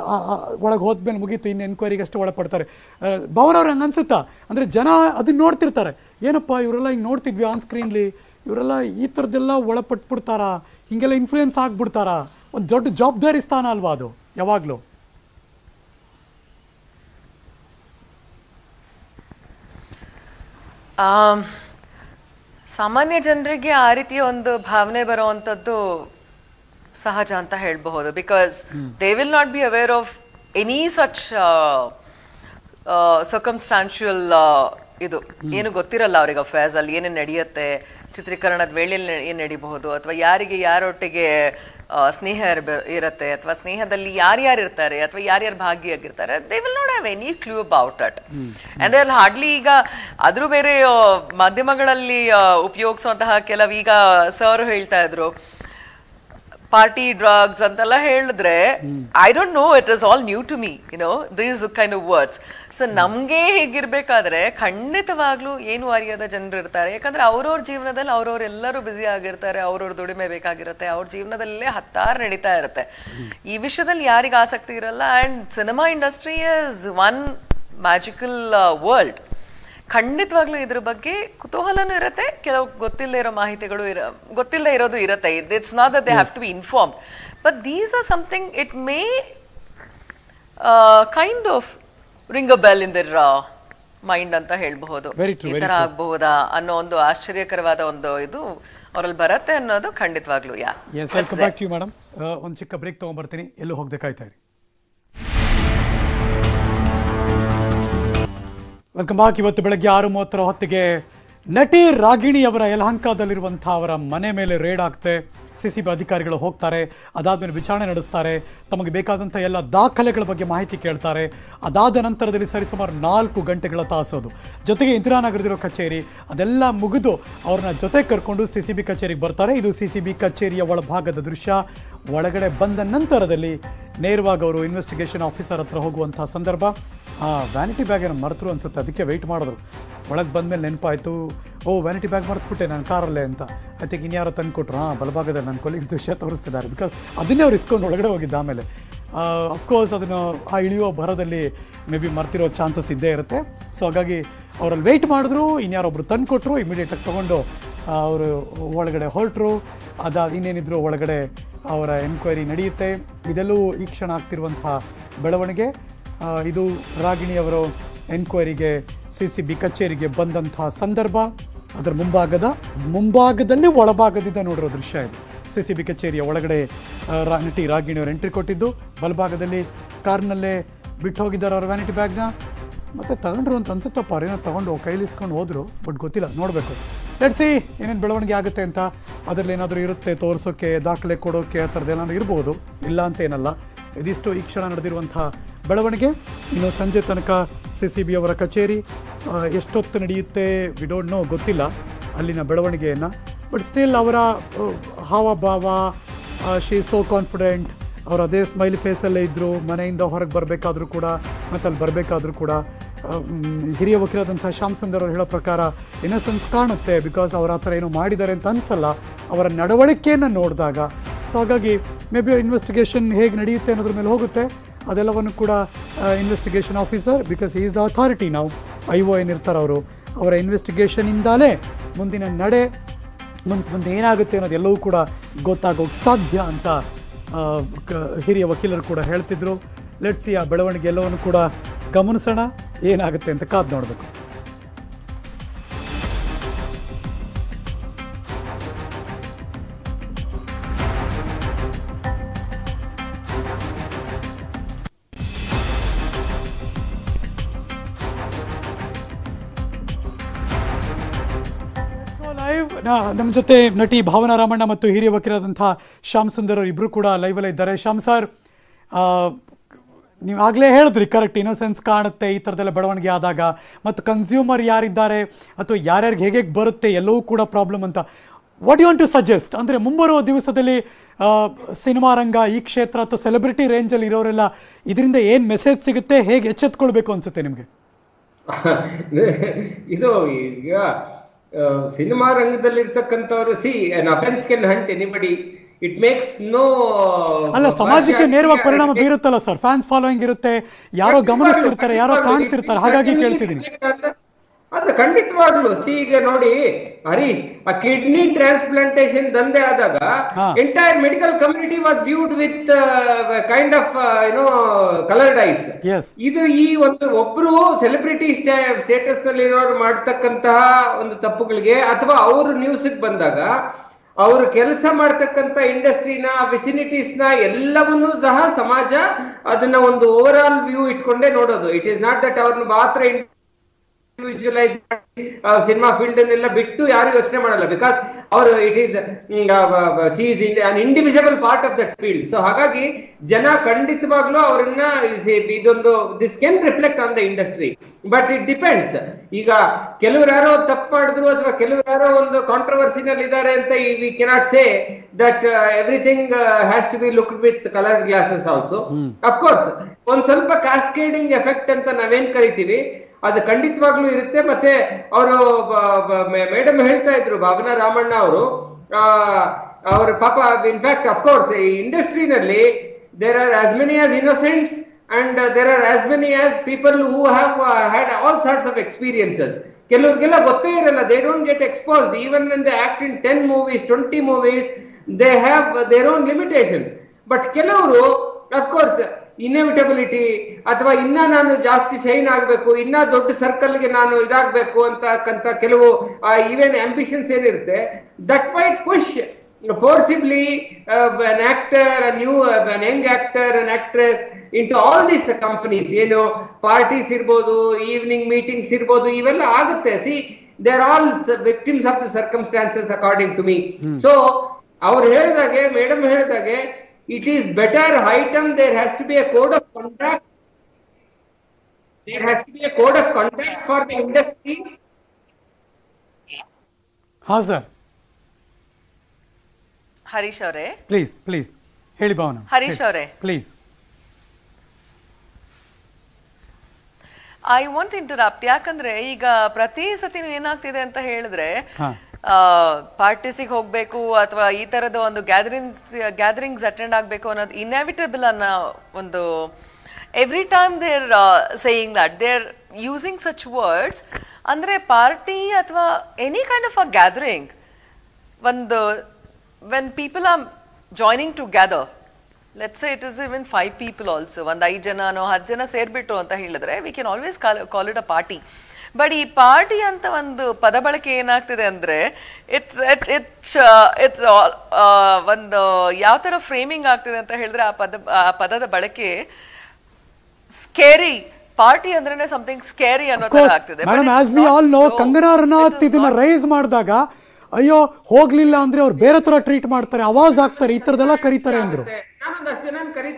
ಒಳಗೆ ಹೋದ್ಮೇಲೆ ಮುಗೀತು ಇನ್ನು ಎನ್ಕ್ವೈರಿಗೆ ಅಷ್ಟು ಒಳಪಡ್ತಾರೆ ಆ, ಭವನ್ ಅವ್ರು ಹಂಗೆ ಅನ್ಸುತ್ತಾ ಅಂದರೆ ಜನ ಅದನ್ನ ನೋಡ್ತಿರ್ತಾರೆ ಏನಪ್ಪ ಇವರೆಲ್ಲ ಹಿಂಗೆ ನೋಡ್ತಿದ್ವಿ ಆನ್ ಸ್ಕ್ರೀನ್ಲಿ ಇವರೆಲ್ಲ ಈ ಥರದ್ದೆಲ್ಲ ಒಳಪಟ್ಬಿಡ್ತಾರಾ ಹಿಂಗೆಲ್ಲ ಇನ್ಫ್ಲೂಯೆನ್ಸ್ ಆಗ್ಬಿಡ್ತಾರಾ ಒಂದು ದೊಡ್ಡ ಜವಾಬ್ದಾರಿ ಸ್ಥಾನ ಅಲ್ವಾ ಅದು ಯಾವಾಗಲೂ ಆಮ್, ಸಾಮಾನ್ಯ ಜನರಿಗೆ ಆ ರೀತಿಯ ಒಂದು ಭಾವನೆ ಬರುವಂಥದ್ದು ಸಹಜ ಅಂತ ಹೇಳಬಹುದು because they will not be aware of any such circumstantial ಇದು ಏನು ಗೊತ್ತಿರಲ್ಲ ಅವ್ರಿಗೆ ಅಫೇರ್ಸ್ ಅಲ್ಲಿ ಏನೇನು ನಡೆಯುತ್ತೆ ಚಿತ್ರೀಕರಣದ ವೇಳೆಯಲ್ಲಿ ಏನು ನಡೀಬಹುದು ಅಥವಾ ಯಾರಿಗೆ ಯಾರೊಟ್ಟಿಗೆ ಆ, ಸ್ನೇಹ ಇರ್ಬ- ಇರತ್ತೆ ಅಥವಾ ಸ್ನೇಹದಲ್ಲಿ ಯಾರ್ಯಾರು ಇರ್ತಾರೆ ಅಥವಾ ಯಾರ್ಯಾರು ಭಾಗಿಯಾಗಿರ್ತಾರೆ they will not have any clue about it and ಅಲ್ಲಿ ಹಾರ್ಡ್ಲಿ ಈಗ ಅದ್ರ ಬೇರೆ ಆ, ಮಾಧ್ಯಮಗಳಲ್ಲಿ ಆ, ಉಪಯೋಗಿಸುವಂತಹ ಕೆಲವು ಈಗ ಸರ್ ಹೇಳ್ತಾ ಇದ್ರು ಪಾರ್ಟಿ ಡ್ರಗ್ಸ್ ಅಂತೆಲ್ಲ ಹೇಳಿದ್ರೆ I don't know it is all new to me you know these kind of words so ನಮ್ಗೆ ಹೇಗಿರ್ಬೇಕಾದ್ರೆ ಖಂಡಿತವಾಗ್ಲೂ ಏನು ಅರಿಯದ ಜನರು ಇರ್ತಾರೆ ಯಾಕಂದ್ರೆ ಅವ್ರವ್ರ ಜೀವನದಲ್ಲಿ ಅವ್ರವ್ರ ಎಲ್ಲರೂ ಬ್ಯುಸಿ ಆಗಿರ್ತಾರೆ ಅವ್ರವ್ರ ದುಡಿಮೆ ಬೇಕಾಗಿರುತ್ತೆ ಅವ್ರ ಜೀವನದಲ್ಲೇ ಹತ್ತಾರು ನಡೀತಾ ಇರುತ್ತೆ ಈ ವಿಷಯದಲ್ಲಿ ಯಾರಿಗೆ ಆಸಕ್ತಿ ಇರಲ್ಲ and cinema industry is one magical world ಖಂಡಿತವಾಗ್ಲೂ ಇದ್ರ ಬಗ್ಗೆ ಕುತೂಹಲನೂ ಇರುತ್ತೆ ಕೆಲವು ಗೊತ್ತಿಲ್ಲದೆ ಇರೋ ಮಾಹಿತಿಗಳು ಇರ ಗೊತ್ತಿಲ್ಲದೆ ಇರೋದು ಇರುತ್ತೆ it's not that they have to be inform but these are something it may kind of ring a bell in their mind ಅಂತ ಹೇಳ್ಬಹುದು Very true, ಈ very ತರ true. ಆಗ್ಬಹುದಾ ಅನ್ನೋ ಒಂದು ಆಶ್ಚರ್ಯಕರವಾದ ಒಂದು ಇದು ಅವರಲ್ಲಿ ಬರುತ್ತೆ ಅನ್ನೋದು ಖಂಡಿತವಾಗ್ಲೂ yeah yes welcome back to you madam ಒಂದು ಚಿಕ್ಕ ಬ್ರೇಕ್ ತೊಗೊಂಬರ್ತೀನಿ ಎಲ್ಲೂ ಹೋಗದೆ ಕಾಯ್ತಾ ಇರಿ ವೆಲ್ಕಮ್ ಬ್ಯಾಕ್ ಇವತ್ತು ಬೆಳಗ್ಗೆ ಆರು ಮೂವತ್ತರ ಹೊತ್ತಿಗೆ ನಟಿ ರಾಗಿಣಿಯವರ ಯಲಹಂಕದಲ್ಲಿರುವಂಥ ಅವರ ಮನೆ ಮೇಲೆ ರೇಡ್ ಆಗ್ತೆ ಸಿ ಸಿ ಬಿ ಅಧಿಕಾರಿಗಳು ಹೋಗ್ತಾರೆ ಅದಾದಮೇಲೆ ವಿಚಾರಣೆ ನಡೆಸ್ತಾರೆ ತಮಗೆ ಬೇಕಾದಂಥ ಎಲ್ಲ ದಾಖಲೆಗಳ ಬಗ್ಗೆ ಮಾಹಿತಿ ಕೇಳ್ತಾರೆ ಅದಾದ ನಂತರದಲ್ಲಿ ಸರಿಸುಮಾರು ನಾಲ್ಕು ಗಂಟೆಗಳ ತಾಸೋದು ಜೊತೆಗೆ ಇಂದಿರಾನಗರದಿರೋ ಕಚೇರಿ ಅದೆಲ್ಲ ಮುಗಿದು ಅವ್ರನ್ನ ಜೊತೆ ಕರ್ಕೊಂಡು ಸಿ ಸಿ ಬಿ ಕಚೇರಿಗೆ ಬರ್ತಾರೆ ಇದು ಸಿ ಸಿ ಬಿ ಕಚೇರಿಯ ಒಳಭಾಗದ ದೃಶ್ಯ ಒಳಗಡೆ ಬಂದ ನಂತರದಲ್ಲಿ ನೇರವಾಗಿ ಅವರು ಇನ್ವೆಸ್ಟಿಗೇಷನ್ ಆಫೀಸರ್ ಹತ್ರ ಹೋಗುವಂಥ ಸಂದರ್ಭ ಆ ವ್ಯಾನಿಟಿ ಬ್ಯಾಗ್ ಏನೋ ಮರೆತರು ಅನ್ಸುತ್ತೆ ಅದಕ್ಕೆ ವೆಯ್ಟ್ ಮಾಡಿದ್ರು ಒಳಗೆ ಬಂದಮೇಲೆ ನೆನಪಾಯಿತು ಓ ವ್ಯಾನಿಟಿ ಬ್ಯಾಗ್ ಮರೆತುಬಿಟ್ಟೆ ನಾನು ಕಾರಲ್ಲೇ ಅಂತ ಐ ಥಿಂಕ್ ಇನ್ಯಾರೋ ತಂದು ಕೊಟ್ರು ಹಾಂ ಬಲಭಾಗದಲ್ಲಿ ನನ್ನ ಕೊಲೀಗ್ಸ್ ದೃಶ್ಯ ತೋರಿಸ್ತಿದ್ದಾರೆ ಬಿಕಾಸ್ ಅದನ್ನೇ ಅವ್ರು ಇಸ್ಕೊಂಡು ಒಳಗಡೆ ಹೋಗಿದ್ದ ಆಮೇಲೆ ಅಫ್ಕೋರ್ಸ್ ಅದನ್ನು ಆ ಇಳಿಯೋ ಭರದಲ್ಲಿ ಮೇ ಬಿ ಮರ್ತಿರೋ ಚಾನ್ಸಸ್ ಇದ್ದೇ ಇರುತ್ತೆ ಸೊ ಹಾಗಾಗಿ ಅವರಲ್ಲಿ ವೆಯ್ಟ್ ಮಾಡಿದ್ರು ಇನ್ಯಾರೊಬ್ರು ತಂದು ಕೊಟ್ಟರು ಇಮಿಡಿಯೇಟಾಗಿ ತೊಗೊಂಡು ಅವರು ಒಳಗಡೆ ಹೊರಟರು ಅದಾದ ಇನ್ನೇನಿದ್ರು ಒಳಗಡೆ ಅವರ ಎನ್ಕ್ವೈರಿ ನಡೆಯುತ್ತೆ ಇದೆಲ್ಲೂ ಈ ಕ್ಷಣ ಆಗ್ತಿರುವಂತಹ ಬೆಳವಣಿಗೆ ಆ, ಇದು ರಾಗಿಣಿಯವರು ಎನ್ಕ್ವೈರಿಗೆ ಸಿ ಸಿ ಬಿ ಕಚೇರಿಗೆ ಬಂದಂತಹ ಸಂದರ್ಭ ಅದರ ಮುಂಭಾಗದ ಮುಂಭಾಗದಲ್ಲಿ ಒಳಭಾಗದಿಂದ ನೋಡಿರೋ ದೃಶ್ಯ ಇದು ಸಿ ಸಿ ಬಿ ಕಚೇರಿಯ ಒಳಗಡೆ ಆ, ರಾ ನಟಿ ರಾಗಿಣಿಯವರು ಎಂಟ್ರಿ ಕೊಟ್ಟಿದ್ದು ಬಲಭಾಗದಲ್ಲಿ ಕಾರ್ನಲ್ಲೇ ಬಿಟ್ಟು ಹೋಗಿದ್ದಾರೆ ಅವ್ರ ವ್ಯಾನಿಟಿ ಬ್ಯಾಗ್ನ ಮತ್ತೆ ತಗೊಂಡ್ರು ಅಂತ ಅನ್ಸುತ್ತಪ್ಪ ಅವ್ರೇನೋ ತಗೊಂಡು ಕೈಲಿ ಇಸ್ಕೊಂಡು ಹೋದ್ರು ಬಟ್ ಗೊತ್ತಿಲ್ಲ ನೋಡಬೇಕು ಸಿ ಏನೇನು ಬೆಳವಣಿಗೆ ಆಗುತ್ತೆ ಅಂತ ಅದರಲ್ಲಿ ಏನಾದರೂ ಇರುತ್ತೆ ತೋರಿಸೋಕ್ಕೆ ದಾಖಲೆ ಕೊಡೋಕ್ಕೆ ಆ ಥರದ್ದು ಏನಾದರೂ ಇರ್ಬೋದು ಇಲ್ಲ ಅಂತ ಏನಲ್ಲ ಇದಿಷ್ಟು ಈ ಕ್ಷಣ ನಡೆದಿರುವಂತಹ ಬೆಳವಣಿಗೆ ಇನ್ನು ಸಂಜೆ ತನಕ ಸಿ ಸಿ ಬಿ ಅವರ ಕಚೇರಿ ಆ, ಎಷ್ಟೊತ್ತು ನಡೆಯುತ್ತೆ ವಿ ಡೋಂಟ್ ನೋ ಗೊತ್ತಿಲ್ಲ ಅಲ್ಲಿನ ಬೆಳವಣಿಗೆಯನ್ನು ಬಟ್ ಸ್ಟಿಲ್ ಅವರ ಆ, ಹಾವಭಾವ ಶಿ ಸೋ ಕಾನ್ಫಿಡೆಂಟ್ ಅವ್ರು ಅದೇ ಸ್ಮೈಲಿ ಫೇಸಲ್ಲೇ ಇದ್ದರು ಮನೆಯಿಂದ ಹೊರಗೆ ಬರಬೇಕಾದ್ರೂ ಕೂಡ ಮತ್ತು ಅಲ್ಲಿ ಬರಬೇಕಾದ್ರೂ ಕೂಡ ಆ, ಮ್, ಹಿರಿಯ ವಕೀಲರಾದಂಥ ಶ್ಯಾಮ್ ಸುಂದರ್ ಅವ್ರು ಹೇಳೋ ಪ್ರಕಾರ ಇನ್ನಸೆನ್ಸ್ ಕಾಣುತ್ತೆ ಬಿಕಾಸ್ ಅವ್ರು ಆ ಥರ ಏನೋ ಮಾಡಿದ್ದಾರೆ ಅಂತ ಅನ್ಸಲ್ಲ ಅವರ ನಡವಳಿಕೆಯನ್ನು ನೋಡಿದಾಗ ಸೊ ಹಾಗಾಗಿ ಮೇ ಬಿ ಇನ್ವೆಸ್ಟಿಗೇಷನ್ ಹೇಗೆ ನಡೆಯುತ್ತೆ ಅನ್ನೋದ್ರ ಮೇಲೆ ಹೋಗುತ್ತೆ ಅದೆಲ್ಲವನ್ನು ಕೂಡ investigation officer because is the authority ನಾವು ಐ ಒ ಏನಿರ್ತಾರೆ ಅವರು ಅವರ ಇನ್ವೆಸ್ಟಿಗೇಷನಿಂದಲೇ ಮುಂದಿನ ನಡೆ ಮುಂದೆ ಮುಂದೆ ಏನಾಗುತ್ತೆ ಅನ್ನೋದು ಎಲ್ಲವೂ ಕೂಡ ಗೊತ್ತಾಗೋಕ್ಕೆ ಸಾಧ್ಯ ಅಂತ ಆ, ಕ- ಹಿರಿಯ ವಕೀಲರು ಕೂಡ ಹೇಳ್ತಿದ್ರು ಲೆಟ್ಸಿ ಆ ಬೆಳವಣಿಗೆ ಎಲ್ಲವನ್ನು ಕೂಡ ಗಮನಿಸೋಣ ಏನಾಗುತ್ತೆ ಅಂತ ಕಾದು ನೋಡಬೇಕು ಲೈವ್ ನಮ್ಮ ಜೊತೆ ನಟಿ ಭಾವನಾ ರಾಮಣ್ಣ ಮತ್ತು ಹಿರಿಯ ವಕೀಲರಾದಂಥ ಶ್ಯಾಮ್ ಸುಂದರ್ ಅವರು ಇಬ್ಬರು ಕೂಡ ಲೈವಲ್ಲೇ ಇದ್ದಾರೆ ಶ್ಯಾಮ್ ಸರ್ ನೀವು ಆಗಲೇ ಹೇಳಿದ್ರಿ ಕರೆಕ್ಟ್ ಇನ್ನೋಸೆನ್ಸ್ ಕಾಣುತ್ತೆ ಈ ಥರದೆಲ್ಲ ಬೆಳವಣಿಗೆ ಆದಾಗ ಮತ್ತು ಕನ್ಸ್ಯೂಮರ್ ಯಾರಿದ್ದಾರೆ ಅಥವಾ ಯಾರ್ಯಾರಿಗೆ ಹೇಗೆ ಹೇಗೆ ಬರುತ್ತೆ ಎಲ್ಲವೂ ಕೂಡ ಪ್ರಾಬ್ಲಮ್ ಅಂತ what you want to suggest ಅಂದರೆ ಮುಂಬರುವ ದಿವಸದಲ್ಲಿ ಆ, ಸಿನಿಮಾ ರಂಗ ಈ ಕ್ಷೇತ್ರ ಅಥವಾ ಸೆಲೆಬ್ರಿಟಿ ರೇಂಜಲ್ಲಿ ಇರೋರೆಲ್ಲ ಇದರಿಂದ ಏನು ಮೆಸೇಜ್ ಸಿಗುತ್ತೆ ಹೇಗೆ ಎಚ್ಚೆತ್ಕೊಳ್ಬೇಕು ಅನ್ಸುತ್ತೆ ನಿಮಗೆ ಇದು ಈಗ ಸಿನಿಮಾ ರಂಗದಲ್ಲಿರ್ತಕ್ಕಂಥವ್ರು see an offence can hunt anybody it makes no ಅಲ್ಲ ಸಮಾಜಕ್ಕೆ ನೇರವಾಗಿ ಪರಿಣಾಮ ಬೀರುತ್ತಲ್ಲ ಸರ್ ಫ್ಯಾನ್ಸ್ ಫಾಲೋಯಿಂಗ್ ಇರುತ್ತೆ ಯಾರೋ ಗಮನಿಸ್ತಿರ್ತಾರೆ ಯಾರೋ ಕಾಣ್ತಿರ್ತಾರೆ ಹಾಗಾಗಿ ಕೇಳ್ತಿದ್ದೀನಿ ಅದ ಖಂಡಿತವಾಗ್ಲು ಸಿ ಈಗ ನೋಡಿ ಹರೀಶ್ ಆ ಕಿಡ್ನಿ ಟ್ರಾನ್ಸ್ಪ್ಲಾಂಟೇಶನ್ ದಂಧೆ ಆದಾಗ ಹಾ. Entire medical community was viewed with kind of you know coloured eyes yes ಇದು ಈ ಒಂದು ಒಬ್ರು ಸೆಲೆಬ್ರಿಟಿ ಸ್ಟೇಟಸ್ ನಲ್ಲಿರೋರು ಮಾಡ್ತಕ್ಕಂತಹ ಒಂದು ತಪ್ಪುಗಳಿಗೆ ಅಥವಾ ಅವರು ನ್ಯೂಸ್ ಬಂದಾಗ ಅವರು ಕೆಲಸ ಮಾಡ್ತಕ್ಕಂತ ಇಂಡಸ್ಟ್ರಿನ ವಿಸಿನಿಟೀಸ್ ನ ಎಲ್ಲವನ್ನೂ ಸಹ ಸಮಾಜ ಅದನ್ನ ಒಂದು ಓವರ್ ಆಲ್ ವ್ಯೂ ಇಟ್ಕೊಂಡೇ ನೋಡೋದು ಇಟ್ ಇಸ್ ನಾಟ್ ದಟ್ ಅವ್ರನ್ನ ಮಾತ್ರ ಇಂಡಿವಿಜುವಲೈಸ್ ಸಿನಿಮಾ ಫೀಲ್ಡ್ ಅನ್ನೆಲ್ಲ ಬಿಟ್ಟು ಯಾರು ಯೋಚನೆ ಮಾಡಲ್ಲ ಬಿಕಾಸ್ ಅವರು it is is an individual part of that field so ಹಾಗಾಗಿ ಜನ ಖಂಡಿತವಾಗ್ಲೂ ಅವರನ್ನ is- ಇದೊಂದು this can reflect on the industry but it depends ಈಗ ಕೆಲವ್ರು ಯಾರೋ ತಪ್ಪು ಮಾಡಿದ್ರು ಅಥವಾ ಕೆಲವ್ರು ಯಾರೋ ಒಂದು ಕಾಂಟ್ರವರ್ಸಿನಲ್ಲಿ ಇದ್ದಾರೆ ಅಂತ we cannot say that everything has to be looked with colour glasses also of course ಒಂದ್ ಸ್ವಲ್ಪ ಕ್ಯಾಸ್ಕೇಡಿಂಗ್ ಎಫೆಕ್ಟ್ ಅಂತ ನಾವೇನ್ ಕರಿತೀವಿ ಅದು ಖಂಡಿತವಾಗ್ಲೂ ಇರುತ್ತೆ ಮತ್ತೆ ಅವರು ಮೇಡಮ್ ಹೇಳ್ತಾ ಇದ್ರು ಭಾವನಾ ರಾಮಣ್ಣ ಅವರು ಅವ್ರ ಪಾಪ ಇನ್ಫ್ಯಾಕ್ಟ್ ಅಫ್ಕೋರ್ಸ್ ಈ ಇಂಡಸ್ಟ್ರಿನಲ್ಲಿ there are as many as innocents and there are as many as people who have had all sorts of experiences ಕೆಲವ್ರಿಗೆಲ್ಲ ಗೊತ್ತೇ ಇರಲ್ಲ they don't get exposed even in the act in ten movies twenty movies they have their own limitations but ಕೆಲವರು ಅಫ್ಕೋರ್ಸ್ ಇನ್ಎವಿಟಬಿಲಿಟಿ ಅಥವಾ ಇನ್ನ ನಾನು ಜಾಸ್ತಿ ಶೈನ್ ಆಗ್ಬೇಕು ಇನ್ನ ದೊಡ್ಡ ಸರ್ಕಲ್ಗೆ ನಾನು ಇದಾಗಬೇಕು ಅಂತಕ್ಕಂತ ಕೆಲವು ಈವನ್ ಆಂಬಿಷನ್ಸ್ ಏನಿರುತ್ತೆ that might push forcibly an actor a new uh, an young actor an actress into all these companies ಏನು ಪಾರ್ಟೀಸ್ ಇರ್ಬೋದು ಈವ್ನಿಂಗ್ ಮೀಟಿಂಗ್ಸ್ ಇರ್ಬೋದು ಇವೆಲ್ಲ ಆಗುತ್ತೆ see they are all victims of the circumstances according to me so ಅವ್ರು ಹೇಳಿದಾಗೆ ಮೇಡಮ್ ಹೇಳಿದಾಗೆ it is better item there has to be a code of contract there has to be a code of contract for the industry ಹಾಂ ಸರ್ ಹರೀಶ್ ಅವರೇ ಪ್ಲೀಸ್ ಪ್ಲೀಸ್ ಹೇಳಿ ಭಾವನಾ ಹರೀಶ್ ಅವರೇ ಪ್ಲೀಸ್ ಐ ವಾಂಟ್ ಇಂಟರಪ್ಟ್ ಯಾಕಂದ್ರೆ ಈಗ ಪ್ರತಿ ಸತಿನೂ ಏನಾಗ್ತಿದೆ ಅಂತ ಹೇಳಿದ್ರೆ ಹಾ. ಪಾರ್ಟಿಸಿಗೆ ಹೋಗ್ಬೇಕು ಅಥವಾ ಈ ತರದ ಒಂದು ಗ್ಯಾದರಿಂಗ್ಸ್ ಗ್ಯಾದರಿಂಗ್ಸ್ ಅಟೆಂಡ್ ಆಗ್ಬೇಕು ಅನ್ನೋದು ಇನ್ಎವಿಟಬಲ್ ಅನ್ನೋ ಒಂದು every time they're saying that they're using such words ಅಂದ್ರೆ ಪಾರ್ಟಿ ಅಥವಾ any kind of a gathering ಒಂದು when people are joining together let's it is even five people also ಒಂದು ಐದು ಜನನೋ ಹತ್ತು ಜನ ಸೇರ್ಬಿಟ್ಟು ಅಂತ ಹೇಳಿದ್ರೆ we can always call it a party but ಈ ಪಾರ್ಟಿ ಅಂತ ಒಂದು ಪದ ಬಳಕೆ ಏನಾಗ್ತಿದೆ ಅಂದ್ರೆ ಇಟ್ಸ್ ಇಟ್ಸ್ ಇಟ್ಸ್ ಒಂದು ಯಾವ ತರ ಫ್ರೇಮಿಂಗ್ ಆಗ್ತಿದೆ ಅಂತ ಹೇಳಿದ್ರೆ ಆ ಪದ ಆ ಪದದ ಬಳಕೆ ಸ್ಕೇರಿ ಪಾರ್ಟಿ ಅಂದ್ರೇನೆ ಸಮಥಿಂಗ್ ಸ್ಕೇರಿ ಅನ್ನೋ ತರ ಆಗ್ತಿದೆ But madam it's as we not all no so. Kangana Ranaut It is ಇದನ್ನ not ರೈಸ್ ಮಾಡಿದಾಗ ಅಯ್ಯೋ ಹೋಗ್ಲಿಲ್ಲ ಅಂದ್ರೆ ಅವ್ರು ಬೇರೆ ತರ ಟ್ರೀಟ್ ಮಾಡ್ತಾರೆ ಅವಾಜ್ ಆಗ್ತಾರೆ ಈ ತರದೆಲ್ಲ ಕರೀತಾರೆ ಅಂದ್ರು ನಾನೊಂದಷ್ಟು ಜನ ಕರಿತೀನಿ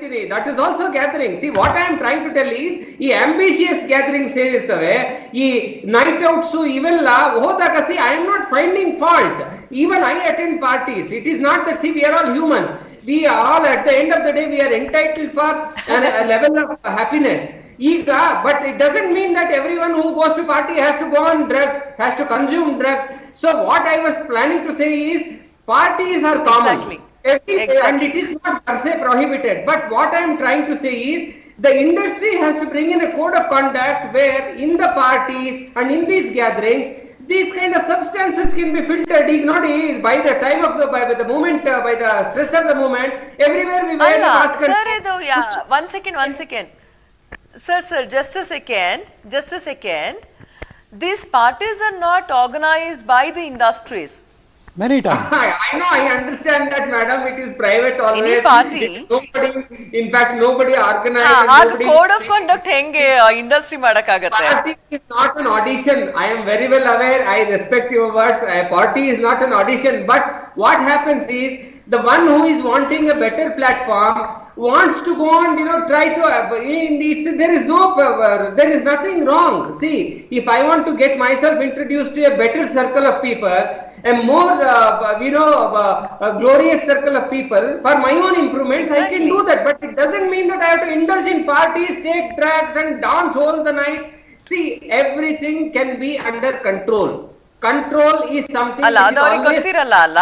ಹೇಳ್ತೀನಿ that is also gathering see what I am trying to tell is ಈ ಆಂಬಿಷಿಯಸ್ ಗ್ಯಾದರಿಂಗ್ಸ್ ಏನಿರ್ತವೆ ಈ ನೈಟ್ ಔಟ್ಸ್ ಇವೆಲ್ಲ ಹೋದಾಗ see I am not finding fault even I attend parties it is not that see we are all humans we all at the end of the day we are entitle for level of happiness ಈಗ but it doesn't mean that every one who goes to party has to go on drugs has to consume drugs so what I was planning to say is parties are common Exactly. Every- Exactly. and it is not per se prohibited but what i am trying to say is the industry has to bring in a code of conduct where in the parties and in these gatherings these kind of substances can be filtered It not is by the time of the by, by the moment uh, by the stress of the moment everywhere we wear ಅಲ್ಲ mask and- ಸರ್ ಇದು one second one second sir sir just a second just a second these parties are not organized by the industries many times I, I know, I understand that, madam. It is private always. party- It- Nobody, in fact, nobody organized. and ಹಾಗೆ nobody- ಕೋಡ್ ಆಫ್ ಕಂಡಕ್ಟ್ ಹೆಂಗೆ ಇಂಡಸ್ಟ್ರಿ ಮಾಡಕ್ಕಾಗತ್ತೆ Party is not an audition. I am very well aware. I respect your words. A party is not an audition. But what happens is the one who is wanting a better platform wants to go on, you know, try to. Uh, it's, there is no, uh, there is nothing wrong. See, if I want to get myself introduced to a better circle of people, a more, uh, you know, uh, a glorious circle of people for my own improvements, I can Exactly. do that. But it doesn't mean that I have to indulge in parties, take drugs, and dance all the night. See, everything can be under control. Control is something. ಅಲ್ಲ which ಅದು is ಅವ್ರಿಗೆ always ಗೊತ್ತಿರಲ್ಲ ಅಲ್ಲ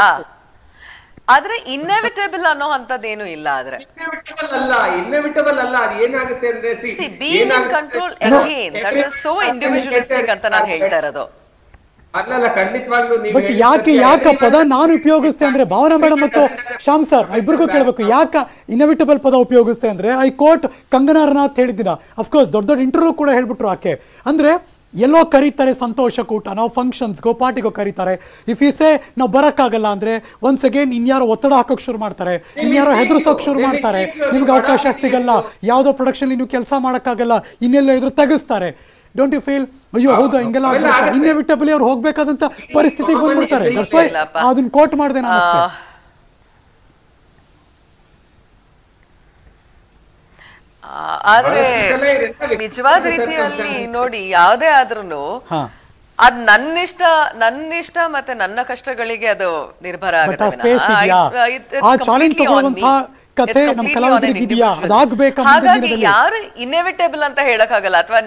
ಆದ್ರೆ ಇನ್ನೆವಿಟೇಬಲ್ ಅನ್ನೋ ಅಂತದ್ದೇನು ಇಲ್ಲ ಆದ್ರೆ inevitable ಅಲ್ಲ inevitable ಅಲ್ಲ ಅದು ಏನಾಗುತ್ತೆ ಅಂದ್ರೆ see, ಸಿ ಬೀಯಿಂಗ್ ಇನ್ ಏನಾಗುತ್ತೆ- control No. Again that is so individualistic ಅಂತ ನಾನು ಹೇಳ್ತಾ ಇರೋದು ಅಲ್ಲಲ್ಲ ಖಂಡಿತವಾಗ್ಲೂ ನೀವು ಬಟ್ ಹೇಳಿದ್ದು ಯಾಕೆ ಸತ್ಯ. ಯಾಕ Everyone- ಪದ ನಾನು ಉಪಯೋಗಿಸ್ತೆ ಅಂದ್ರೆ ಭಾವನಾ ಮೇಡಮ್ ಮತ್ತು ಶ್ಯಾಮ್ ಸರ್ ಇಬ್ಬರಿಗೂ ಕೇಳಬೇಕು ಯಾಕ ಇನವಿಟಬಲ್ ಪದ ಉಪಯೋಗಿಸ್ತೆ ಅಂದ್ರೆ ಐ ಕೋಟ್ ಕಂಗನಾ ರನಾಥ್ ಹೇಳಿದ್ದೀನ ಅಫ್ಕೋರ್ಸ್ ದೊಡ್ಡ ದೊಡ್ಡ ಇಂಟರ್ವ್ಯೂ ಕೂಡ ಹೇಳ್ಬಿಟ್ರು ಆಕೆ ಅಂದ್ರೆ ಎಲ್ಲೋ ಕರೀತಾರೆ ಸಂತೋಷ ಕೂಟ ನಾವು ಫಂಕ್ಷನ್ಸ್ಗೋ ಪಾರ್ಟಿಗೋ ಕರೀತಾರೆ ಇಫ್ ಈ ಸೇ ನಾವು ಬರೋಕ್ಕಾಗಲ್ಲ ಅಂದ್ರೆ ಒನ್ಸ್ ಅಗೇನ್ ಇನ್ಯಾರೋ ಒತ್ತಡ ಹಾಕೋಕ್ ಶುರು ಮಾಡ್ತಾರೆ ಇನ್ಯಾರೋ ಹೆದರ್ಸೋಕ್ ಶುರು ಮಾಡ್ತಾರೆ ನಿಮ್ಗೆ ಅವಕಾಶ ಸಿಗಲ್ಲ ಯಾವುದೋ ಪ್ರೊಡಕ್ಷನ್ ನೀವು ಕೆಲಸ ಮಾಡೋಕ್ಕಾಗಲ್ಲ ಇನ್ನೆಲ್ಲೋ ಇದ್ರು ತೆಗಿಸ್ತಾರೆ ಡೋಂಟ್ ಯು ಫೀಲ್ ಅಯ್ಯೋ ಹೌದಾ ಹಿಂಗೆಲ್ಲ ಅವೆಲ್ಲ ಆಗ್ಬಿಡುತ್ತಾ ಆಗುತ್ತೆ. ಇನ್ನೆವಿಟಬಲಿ ಅವ್ರು ಹೋಗ್ಬೇಕಾದಂತ ಪರಿಸ್ಥಿತಿಗೆ ಬಂದ್ಬಿಡ್ತಾರೆ ದಟ್ಸ್ ವೈ ಇಲ್ಲಪ್ಪ. ಅದನ್ನ ಕೋಟ್ ಮಾಡಿದೆ ನಾನು ಅಷ್ಟೇ ಆ, ಆ, ಆದ್ರೆ ಇದೆಲ್ಲ ಇರುತ್ತೆ. ನಿಜವಾದ ವ್ಯಕ್ತಿಗತ ರೀತಿಯಲ್ಲಿ circumstances. ನೋಡಿ ಯಾವ್ದೇ ಆದ್ರೂನು ಹಾ ಅದ್ ನನ್ನಿಷ್ಟ ನನ್ನಿಷ್ಟ ಮತ್ತೆ ನನ್ನ ಕಷ್ಟಗಳಿಗೆ ಅದು ನಿರ್ಭರ ಬಟ್ ಆಗುತ್ತೆ ಆ ಸ್ಪೇಸ್ ವಿನಃ. ಇದೆಯಾ I- it- it's ಆ ಚಾಲೆಂಜ್ completely on ತಗೊಳ್ಳುವಂತಹ me. ಕಥೆ It's ನಮ್ಮ completely ಕಲಾವಿದರಿಗೆ on an ಇದೆಯಾ individual. ಅದಾಗಬೇಕಾ ಮುಂದಿನ ಹಾಗಾಗಿ ದಿನದಲ್ಲಿ ಯಾರು ಇನ್ನೆವಿಟೇಬಲ್ ಅಂತ ಹೇಳಕ್ಕಾಗಲ್ಲ ಅಥವಾ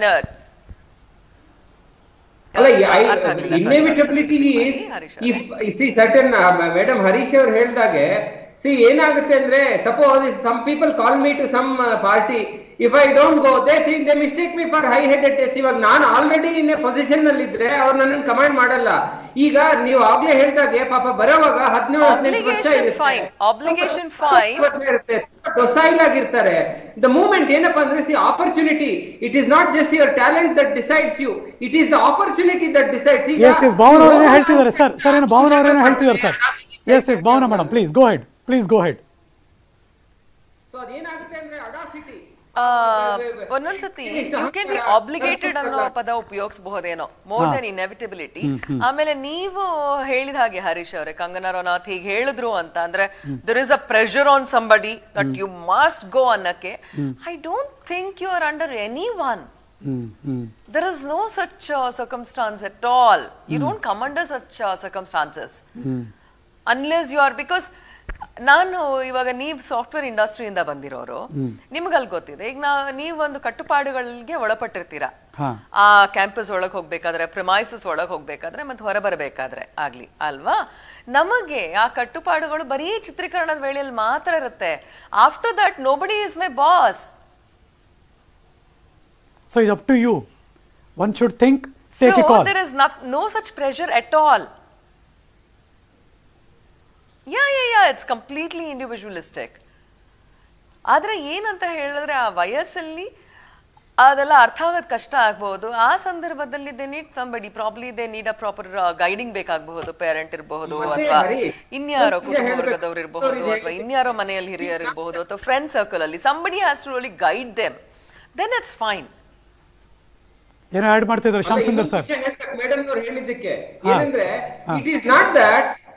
ಅಲ್ಲ ಅರ್ಥ ಆಗ್ಲಿಲ್ಲ, sorry, inevitability sorry. Is Harish if see certain madam Harish ಅವ್ರು ಹೇಳ್ದಾಗೆ ಸಿ ಏನಾಗುತ್ತೆ ಅಂದ್ರೆ suppose some people call me to some party if I don't go they think they mistake me for high headedness ಇವಾಗ ನಾನು ಆಲ್ರೆಡಿ ಇನ್ ಪೊಸಿಷನ್ ನಲ್ಲಿ ಇದ್ರೆ ಅವ್ರು ನನ್ನನ್ನು ಕಮಾಂಡ್ ಮಾಡಲ್ಲ ಈಗ ನೀವು ಆಗ್ಲೇ ಹೇಳ್ದಾಗೆ ಪಾಪ ಬರೋವಾಗ ಹದಿನೇಳು ಹದಿನೆಂಟು ವರ್ಷ Obligation ಇರುತ್ತೆ. fine. Obligation fine. ವರ್ಷ ಇರುತ್ತೆ ಡೊಸೈಲ್ ಆಗಿರ್ತಾರೆ ದ ಮೂಮೆಂಟ್ ಏನಪ್ಪಾ ಅಂದ್ರೆ see opportunity it is not just your talent that decides you it is the opportunity that decides yes yes Bhavana ಅವರೇನೋ ಹೇಳ್ತಿದ್ದಾರೆ ಸರ್ ಸರ್ ಏನೋ ಭಾವನಾ ಅವರೇನೋ ಹೇಳ್ತಿದ್ದಾರೆ sir yes yes Bhavana madam please go ahead please go ahead so ಅದೇನಾಗುತ್ತೆ ಅಂದ್ರೆ ಅಡಾಸಿಟಿ ಆ, ಒಂದೊಂದ್ಸತಿ ಯು ಕ್ಯಾನ್ ಬಿ ಆಬ್ಲಿಗೇಟೆಡ್ ಅನ್ನೋ ಪದ ಉಪಯೋಗಿಸಬಹುದೇನೋ ಮೋರ್ ದೆನ್ ಇನ್ಎವಿಟಬಿಲಿಟಿ ಆಮೇಲೆ ನೀವು ಹೇಳಿದ ಹಾಗೆ ಹರೀಶ್ ಅವರೇ ಕಂಗನಾ ರನೌತ್ ಹೀಗೆ ಹೇಳಿದ್ರು ಅಂತ ಅಂದ್ರೆ there is a pressure on somebody that you must go ಅನ್ನಕ್ಕೆ I don't think you are under any one hmm hmm there is no such uh, circumstance at all you don't come under such uh, circumstances unless you are because ನಾನು ಇವಾಗ ನೀವು ಸಾಫ್ಟ್ವೇರ್ ಇಂಡಸ್ಟ್ರಿಯಿಂದ ಬಂದಿರೋರು ನಿಮ್ಗಲ್ಲಿ ಗೊತ್ತಿದೆ ಈಗ ನಾ ನೀವೊಂದು ಕಟ್ಟುಪಾಡುಗಳಿಗೆ ಒಳಪಟ್ಟಿರ್ತೀರಾ ಹಾ. ಆ ಕ್ಯಾಂಪಸ್ ಒಳಗೆ ಹೋಗ್ಬೇಕಾದ್ರೆ ಪ್ರಿಮೈಸಸ್ ಒಳಗೆ ಹೋಗ್ಬೇಕಾದ್ರೆ ಮತ್ತೆ ಹೊರ ಬರಬೇಕಾದ್ರೆ ಆಗ್ಲಿ ಅಲ್ವಾ ನಮಗೆ ಆ ಕಟ್ಟುಪಾಡುಗಳು ಬರೀ ಚಿತ್ರೀಕರಣದ ವೇಳೆಯಲ್ಲಿ ಮಾತ್ರ ಇರುತ್ತೆ after that nobody is my boss so ಇದು up to you one should think take a so call there is not, no such pressure at all. Yeah, yeah, yeah, it's completely individualistic. ಆದ್ರೆ ಏನಂತ ಹೇಳಿದ್ರೆ ಆ ವಯಸ್ಸಲ್ಲಿ ಅದೆಲ್ಲ ಅರ್ಥ ಆಗೋದು ಕಷ್ಟ ಆಗ್ಬಹುದು ಆ ಸಂದರ್ಭದಲ್ಲಿ they need somebody probably they need a proper guiding ಬೇಕಾಗಬಹುದು ಪೇರೆಂಟ್ ಇರಬಹುದು ಮತ್ತೆ ಅಥವಾ ಹರಿ, ಇನ್ಯಾರೋ ಒಂದು ಕುಟುಂಬ ಹೇಳ್ಬೇಕು. ವರ್ಗದವ್ರು ಇರಬಹುದು ಅಥವಾ ಇನ್ಯಾರೋ ಮನೆಯಲ್ಲಿ ಹಿರಿಯರು ಇರಬಹುದು ಅಥವಾ ಫ್ರೆಂಡ್ ಸರ್ಕಲ್ ಅಲ್ಲಿ somebody has to really guide them then it's fine ಏನೋ ಆ್ಯಡ್ ಮಾಡ್ತಿದ್ದಾರೆ ಶ್ಯಾಮ್ ಸುಂದರ್ ಸರ್ ಮೇಡಮ್ ಅವ್ರು ಹೇಳಿದ್ದಕ್ಕೆ ಏನಂದ್ರೆ it is not that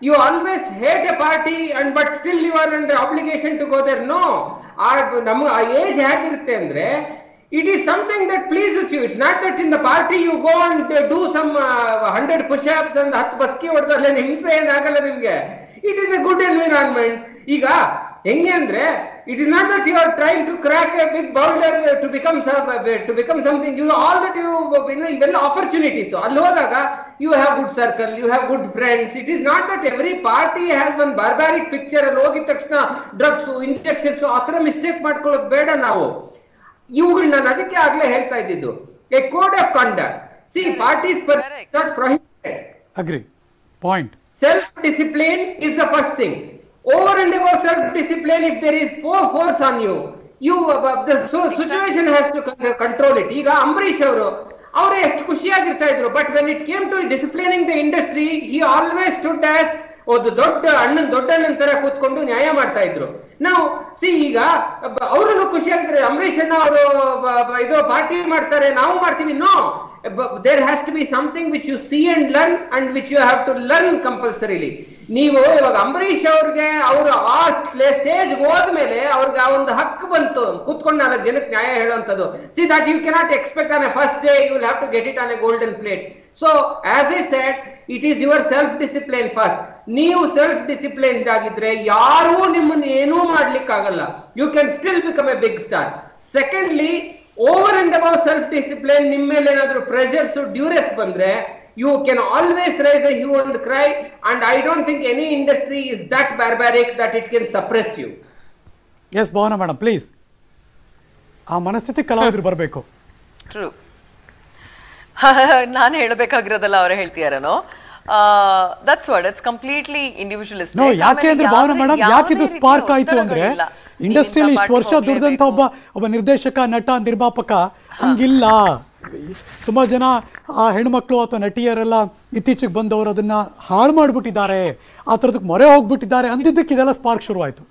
you always hate a party and but still you are under obligation to go there no ಆ ನಮ್ಮ ಆ ಏಜ್ ಹೇಗಿರುತ್ತೆ ಅಂದ್ರೆ it is something that pleases you it's not that in the party you go and do some uh, 100 push-ups and ಹತ್ತು ಬಸ್ಕಿ ಹೊಡೆದಲ್ಲ ಹಿಂಸೆ ಏನಾಗಲ್ಲ ನಿಮ್ಗೆ it is a good environment ಈಗ ಹೆಂಗೆ ಅಂದ್ರೆ it is not that you are trying to crack a big boulder to become some, to become something you all that you you know ಇವೆಲ್ಲ opportunities ಅಲ್ಲಿ ಹೋದಾಗ you have good circle you have good friends it is not that every party has one barbaric picture ಅಲ್ಲಿ ಹೋಗಿದ ತಕ್ಷಣ ಡ್ರಗ್ಸ್ ಇಂಜೆಕ್ಷನ್ಸ್ ಆ ತರ ಮಿಸ್ಟೇಕ್ ಮಾಡ್ಕೊಳ್ಳೋದು ಬೇಡ ನಾವು ಇವುಗಳು ನಾನು ಅದಕ್ಕೆ ಆಗ್ಲೇ ಹೇಳ್ತಾ ಇದ್ದಿದ್ದು a code of conduct see parties Correct. Not prohibited agree point self discipline is the first thing over and above self discipline if there is poor force on you you uh, the so, situation has to con- control it ಈಗ ಅಂಬರೀಶ್ ಅವರು ಅವರೇ ಎಷ್ಟು ಖುಷಿಯಾಗಿರ್ತಾ ಇದ್ರು but when it came to disciplining the industry he always stood as ಒಂದು ದೊಡ್ಡ ಅಣ್ಣನ್ ದೊಡ್ಡ ಅಣ್ಣನ್ ತರ ಕೂತ್ಕೊಂಡು ನ್ಯಾಯ ಮಾಡ್ತಾ ಇದ್ರು ನಾವು ಸಿ ಈಗ ಅವರು ಖುಷಿಯಾಗಿದ್ರೆ ಅಂಬರೀಶ್ ಅಣ್ಣ ಅವರು ಇದು ಪಾರ್ಟಿ ಮಾಡ್ತಾರೆ ನಾವು ಮಾಡ್ತೀವಿ no there has to be something which you see and learn and which you have to learn compulsorily ನೀವು ಇವಾಗ ಅಂಬರೀಶ್ ಅವ್ರಿಗೆ ಅವರು ಆ ಸ್ಟೇಜ್ ಹೋದ್ಮೇಲೆ ಅವ್ರಿಗೆ ಆ ಒಂದು ಹಕ್ಕು ಬಂತು ಕೂತ್ಕೊಂಡು ನಾಲ್ಕು ಜನಕ್ಕೆ ನ್ಯಾಯ ಹೇಳುವಂಥದ್ದು see that you cannot expect on a first day you will have to get it on a golden plate so as a set it is your self discipline first ನೀವು ಸೆಲ್ಫ್ ಡಿಸಿಪ್ಲಿನ್ ಆಗಿದ್ರೆ ಯಾರೂ ನಿಮ್ಮನ್ನ ಏನೂ ಮಾಡ್ಲಿಕ್ಕಾಗಲ್ಲ you can still become a big star secondly over and above self discipline ನಿಮ್ಮ ಮೇಲೆ ಏನಾದ್ರು ಪ್ರೆಷರ್ಸ್ ಡ್ಯೂರೆಸ್ ಬಂದ್ರೆ you can always raise a hue and cry and I don't think any industry is that barbaric that it can suppress you yes Bhavana madam please ಆ ಮನಸ್ಥಿತಿ ಕಲಾವಿದರು ಬರಬೇಕು ಟ್ರೂ ನಾನು ಹೇಳಬೇಕಾಗಿರೋದಲ್ಲ ಅವರೇ ಹೇಳ್ತೀಯಾರೇನೋ that's what it's completely individualist no ಯಾಕೆ ಅಂದ್ರೆ ಭಾವನಾ ಮೇಡಮ್ ಯಾಕೆ ಇದು ಸ್ಪಾರ್ಕ್ ಆಯ್ತು ಅಂದ್ರೆ ಇಂಡಸ್ಟ್ರಿಯಲ್ಲಿ ಇಷ್ಟು ವರ್ಷ ದುಡ್ದಂತ ಒಬ್ಬ ಒಬ್ಬ ನಿರ್ದೇಶಕ ನಟ ನಿರ್ಮಾಪಕ ಹಂಗಿಲ್ಲ ತುಂಬಾ ಜನ ಆ ಹೆಣ್ಮಕ್ಳು ಅಥವಾ ನಟಿಯರೆಲ್ಲ ಇತ್ತೀಚೆಗೆ ಬಂದವರು ಅದನ್ನ ಹಾಳು ಮಾಡ್ಬಿಟ್ಟಿದ್ದಾರೆ ಆ ಥರದಕ್ಕೆ ಮೊರೆ ಹೋಗ್ಬಿಟ್ಟಿದ್ದಾರೆ ಅಂದಿದ್ದಕ್ಕೆ ಇದೆಲ್ಲ ಸ್ಪಾರ್ಕ್ ಶುರುವಾಯ್ತು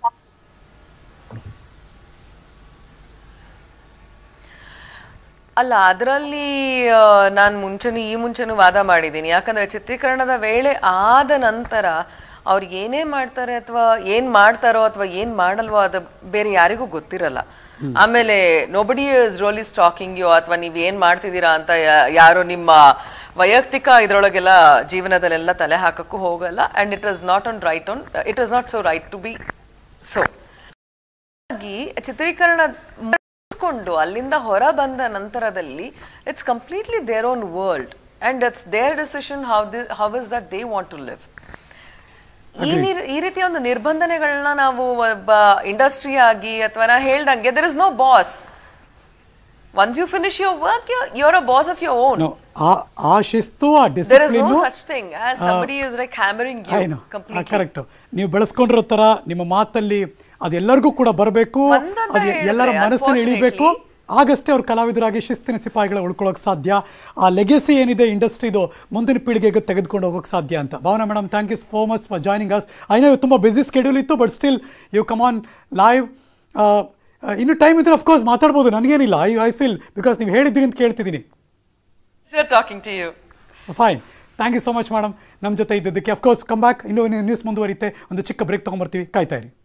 ಅಲ್ಲ ಅದರಲ್ಲಿ ನಾನು ಮುಂಚೆನೂ ಈ ಮುಂಚೆನೂ ವಾದ ಮಾಡಿದ್ದೀನಿ ಯಾಕಂದ್ರೆ ಚಿತ್ರೀಕರಣದ ವೇಳೆ ಆದ ನಂತರ ಅವ್ರು ಏನೇ ಮಾಡ್ತಾರೆ ಅಥವಾ ಏನ್ ಮಾಡ್ತಾರೋ ಅಥವಾ ಏನ್ ಮಾಡಲ್ವೋ ಅದು ಬೇರೆ ಯಾರಿಗೂ ಗೊತ್ತಿರಲ್ಲ ಆಮೇಲೆ nobody is really stalking you ಅಥವಾ ನೀವ್ ಏನ್ ಮಾಡ್ತಿದ್ದೀರಾ ಅಂತ ಯಾ- ಯಾರು ನಿಮ್ಮ ವೈಯಕ್ತಿಕ ಇದ್ರೊಳಗೆಲ್ಲ ಜೀವನದಲ್ಲೆಲ್ಲ ತಲೆ ಹಾಕಕ್ಕೂ ಹೋಗಲ್ಲ and it is not on right on it is not so right to be so ಹಾಗಾಗಿ ಚಿತ್ರೀಕರಣ ಮುಗಿಸ್ಕೊಂಡು ಅಲ್ಲಿಂದ ಹೊರ ಬಂದ ನಂತರದಲ್ಲಿ it's completely their own world and it's their decision how the how is that they want to live ಈ ನಿರ್- ಈ ರೀತಿಯ ಒಂದು ನಿರ್ಬಂಧನೆಗಳನ್ನ ನಾವು ಒಬ್ಬ ಇಂಡಸ್ಟ್ರಿ ಆಗಿ ಅಥವಾ ನಾ ಹೇಳ್ದಂಗೆ there is no boss once you finish your work your uh boss of your own No, ಆ ಆ ಶಿಸ್ತು ಆ there is no discipline such thing as somebody is like hammering you ಏನು completely ಕರೆಕ್ಟ್ ನೀವು ಬೆಳೆಸ್ಕೊಂಡಿರೋ ತರ ನಿಮ್ಮ ಮಾತಲ್ಲಿ ಅದೆಲ್ಲರಿಗೂ ಕೂಡ ಬರಬೇಕು ಒಂದಂತ ಅದು ಎಲ್ಲರ ಹೇಳಿದ್ರೆ, ಮನಸ್ಸನ್ನು ಇಳಿಬೇಕು ಆಗಷ್ಟೇ ಅವ್ರು ಕಲಾವಿದರಾಗಿ ಶಿಸ್ತಿನ ಸಿಪಾಯಿಗಳ ಉಳ್ಕೊಳ್ಳೋಕೆ ಸಾಧ್ಯ ಆ ಲೆಗೆಸಿ ಏನಿದೆ ಇಂಡಸ್ಟ್ರಿದು ಮುಂದಿನ ಪೀಳಿಗೆಗೆ ತೆಗೆದುಕೊಂಡು ಹೋಗೋಕೆ ಸಾಧ್ಯ ಅಂತ Bhavana madam thank you so much for joining us I know ತುಂಬ ಬಿಸಿ ಸ್ಕೆಡ್ಯೂಲ್ ಇತ್ತು but still you come on live ಇನ್ನು ಟೈಮ್ ಇದ್ರೆ ಅಫ್ಕೋರ್ಸ್ ಮಾತಾಡ್ಬೋದು ನನಗೇನಿಲ್ಲ ಐ ಐ ಫೀಲ್ ಬಿಕಾಸ್ ನೀವು ಹೇಳಿದ್ದೀರಿ ಅಂತ ಕೇಳ್ತಿದ್ದೀನಿ talking to you fine thank you so much madam ನಮ್ಮ ಜೊತೆ ಇದ್ದದ್ದಕ್ಕೆ ಅಫ್ಕೋರ್ಸ್ ಕಮ್ ಬ್ಯಾಕ್ ಇನ್ನೂ ನ್ಯೂಸ್ ಮುಂದುವರಿಯುತ್ತೆ ಒಂದು ಚಿಕ್ಕ ಬ್ರೇಕ್ ತೊಗೊಂಬರ್ತೀವಿ ಕಾಯ್ತಾ ಇರಿ